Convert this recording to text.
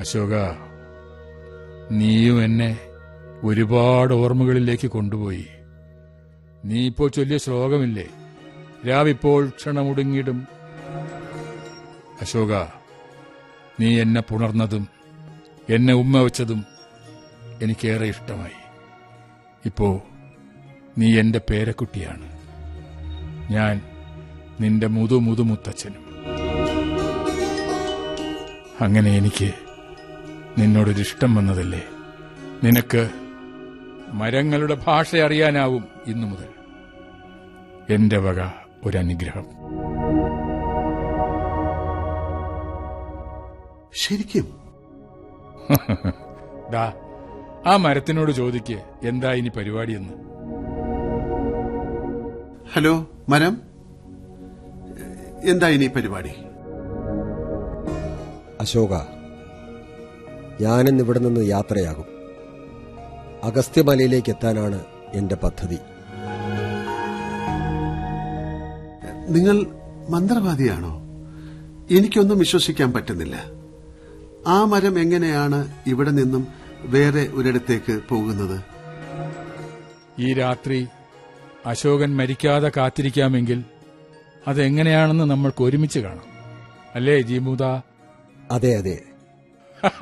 അശോക നീയും എന്നെ ഒരുപാട് ഓർമ്മകളിലേക്ക് കൊണ്ടുപോയി നീ ഇപ്പോൾ ചൊല്ലിയ ശ്ലോകമില്ലേ രാവിപ്പോൾ ക്ഷണമുടുങ്ങിടും അശോക നീ എന്നെ പുണർന്നതും എന്നെ ഉമ്മ വെച്ചതും എനിക്കേറെ ഇഷ്ടമായി ഇപ്പോ നീ എന്റെ പേരക്കുട്ടിയാണ് ഞാൻ നിന്റെ മുതു മുതുമുത്തച്ഛനും അങ്ങനെ എനിക്ക് നിന്നോടൊരിഷ്ടം വന്നതല്ലേ നിനക്ക് മരങ്ങളുടെ ഭാഷ അറിയാനാവും ഇന്നു മുതൽ എന്റെ വക ഒരനുഗ്രഹം ശരിക്കും ദാ ആ മരത്തിനോട് ചോദിക്ക് എന്താ ഇനി പരിപാടിയെന്ന് ഹലോ മരം എന്താ ഇനി പരിപാടി അശോക ഞാനിന്ന് ഇവിടെ നിന്ന് യാത്രയാകും അഗസ്ത്യമലയിലേക്ക് എത്താനാണ് എന്റെ പദ്ധതി നിങ്ങൾ മന്ത്രവാദിയാണോ എനിക്കൊന്നും വിശ്വസിക്കാൻ പറ്റുന്നില്ല ആ മരം എങ്ങനെയാണ് ഇവിടെ നിന്നും വേറെ ഒരിടത്തേക്ക് പോകുന്നത് ഈ രാത്രി അശോകൻ മരിക്കാതെ കാത്തിരിക്കാമെങ്കിൽ അതെങ്ങനെയാണെന്ന് നമ്മൾക്ക് ഒരുമിച്ച് കാണാം അല്ലേ ജീമുദ അതെ അതെ